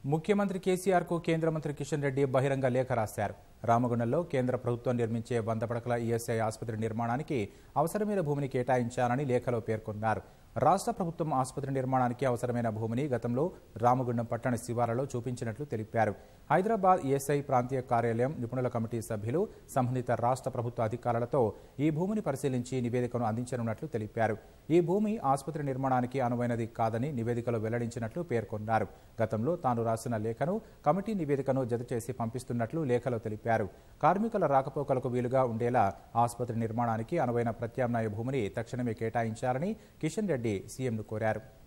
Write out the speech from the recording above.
ముఖ్యమంత్రి కేసీఆర్ కు కేంద్ర మంత్రి కిషన్ రెడ్డి బహిరంగ లేఖ రాశారు రామగుండంలో కేంద్ర ప్రభుత్వం నిర్మించే వంద పడకల ఈఎస్ఐ ఆసుపత్రి నిర్మాణానికి అవసరమైన భూమిని కేటాయించాలని లేఖలో పేర్కొన్నారు రాష్ట్ర ప్రభుత్వం ఆసుపత్రి నిర్మాణానికి అవసరమైన భూమిని గతంలో రామగుండం పట్టణ శివార్లలో చూపించినట్లు తెలిపారు హైదరాబాద్ ఈఎస్ఐ ప్రాంతీయ కార్యాలయం నిపుణుల కమిటీ సభ్యులు సంబంధిత రాష్ట్ర ప్రభుత్వ అధికారులతో ఈ భూమిని పరిశీలించి నివేదికను అందించనున్నట్లు తెలిపారు ఈ భూమి ఆసుపత్రి నిర్మాణానికి అనువైనది కాదని నివేదికలో వెల్లడించినట్లు పేర్కొన్నారు గతంలో తాను రాసిన లేఖను కమిటీ నివేదికను జతచేసి పంపిస్తున్నట్లు లేఖలో తెలిపారు కార్మికుల రాకపోకలకు వీలుగా ఉండేలా ఆసుపత్రి నిర్మాణానికి అనువైన ప్రత్యామ్నాయ భూమిని తక్షణమే కేటాయించాలని కిషన్ రెడ్డి సీఎంను కోరారు